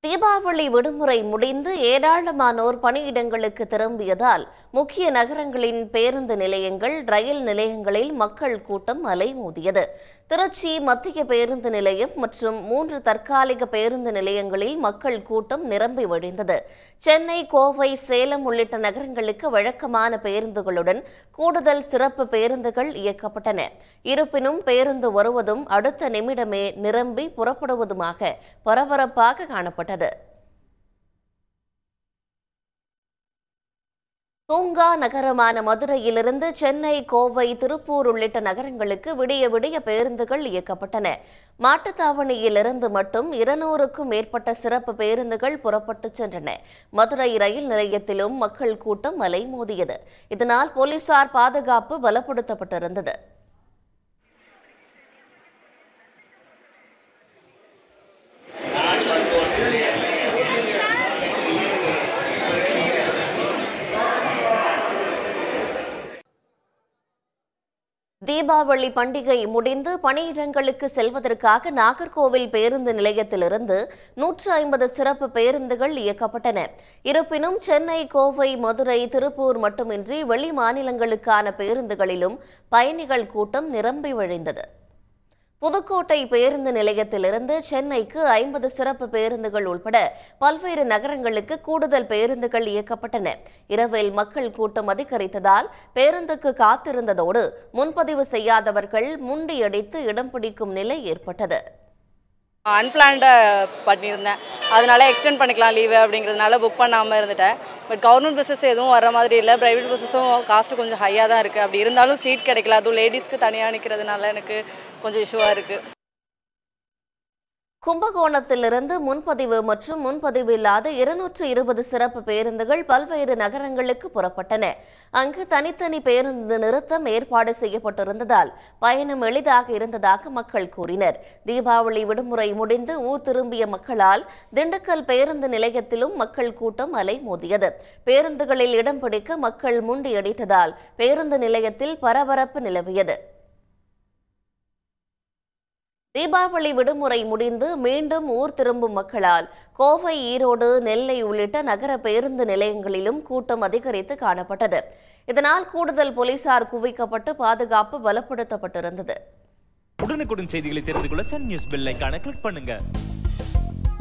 தீபாவளி விடுமுறை முடிந்து ஏராளமானோர் பணியிடங்களுக்கு திரும்பியதால் முக்கிய நகரங்களின் பேருந்து நிலையங்கள் ரயில் நிலையங்களில் மக்கள் கூட்டம் அலைமோதியது திருச்சி மத்திய பேருந்து நிலையம் மற்றும் மூன்று தற்காலிக பேருந்து நிலையங்களில் மக்கள் கூட்டம் நிரம்பி வழிந்தது சென்னை கோவை சேலம் உள்ளிட்ட நகரங்களுக்கு வழக்கமான பேருந்துகளுடன் கூடுதல் சிறப்பு பேருந்துகள் இயக்கப்பட்டன இருப்பினும் பேருந்து வருவதும் அடுத்த நிமிடமே நிரம்பி புறப்படுவதுமாக பரபரப்பாக காணப்பட்டது தூங்கா நகரமான மதுரையிலிருந்து சென்னை கோவை திருப்பூர் உள்ளிட்ட நகரங்களுக்கு விடிய விடிய பேருந்துகள் இயக்கப்பட்டன மாட்டுத்தாவணியிலிருந்து மட்டும் இருநூறுக்கும் மேற்பட்ட சிறப்பு பேருந்துகள் புறப்பட்டு சென்றன மதுரை ரயில் நிலையத்திலும் மக்கள் கூட்டம் அலைமோதியது இதனால் போலீசார் பாதுகாப்பு பலப்படுத்தப்பட்டிருந்தது தீபாவளி பண்டிகை முடிந்து பணியிடங்களுக்கு செல்வதற்காக நாகர்கோவில் பேருந்து நிலையத்திலிருந்து நூற்று ஐம்பது சிறப்பு பேருந்துகள் இயக்கப்பட்டன இருப்பினும் சென்னை கோவை மதுரை திருப்பூர் மட்டுமின்றி வெளி மாநிலங்களுக்கான பேருந்துகளிலும் பயணிகள் கூட்டம் நிரம்பி வழிந்தது புதுக்கோட்டை பேருந்து நிலையத்திலிருந்து சென்னைக்கு ஐம்பது சிறப்பு பேருந்துகள் உள்பட பல்வேறு நகரங்களுக்கு கூடுதல் பேருந்துகள் இயக்கப்பட்டன இரவில் மக்கள் கூட்டம் அதிகரித்ததால் பேருந்துக்கு காத்திருந்ததோடு முன்பதிவு செய்யாதவர்கள் முண்டியடித்து இடம் பிடிக்கும் நிலை ஏற்பட்டது அன்பிளான்டு பண்ணியிருந்தேன் அதனால எக்ஸ்டெண்ட் பண்ணிக்கலாம் லீவு அப்படிங்கிறதுனால புக் பண்ணாமல் இருந்துட்டேன் பட் கவர்மெண்ட் பஸ்ஸஸ் எதுவும் வர மாதிரி இல்லை ப்ரைவேட் பஸ்ஸஸும் காஸ்ட்டு கொஞ்சம் ஹையாக தான் இருக்குது அப்படி இருந்தாலும் சீட் கிடைக்கல அதுவும் லேடிஸ்க்கு தனியாக நிற்கிறதுனால எனக்கு கொஞ்சம் இஷ்யூவாக இருக்குது கும்பகோணத்திலிருந்து முன்பதிவு மற்றும் முன்பதிவு இல்லாத இருநூற்று இருபது சிறப்பு பேருந்துகள் பல்வேறு நகரங்களுக்கு புறப்பட்டன அங்கு தனித்தனி பேருந்து நிறுத்தம் ஏற்பாடு செய்யப்பட்டிருந்ததால் பயணம் எளிதாக இருந்ததாக மக்கள் கூறினர் தீபாவளி விடுமுறை முடிந்து ஊர் திரும்பிய மக்களால் திண்டுக்கல் பேருந்து நிலையத்திலும் மக்கள் கூட்டம் அலைமோதியது பேருந்துகளில் இடம் பிடிக்க மக்கள் முண்டியடித்ததால் பேருந்து நிலையத்தில் பரபரப்பு நிலவியது தீபாவளி விடுமுறை முடிந்து மீண்டும் ஊர் திரும்பும் மக்களால் கோவை ஈரோடு நெல்லை உள்ளிட்ட நகர பேருந்து நிலையங்களிலும் கூட்டம் அதிகரித்து காணப்பட்டது இதனால் கூடுதல் போலீசார் குவிக்கப்பட்டு பாதுகாப்பு பலப்படுத்தப்பட்டிருந்தது உடனுக்குடன் செய்திகளை தெரிந்து கொள்ள சன் நியூஸ் பெல் ஐகானை கிளிக் பண்ணுங்க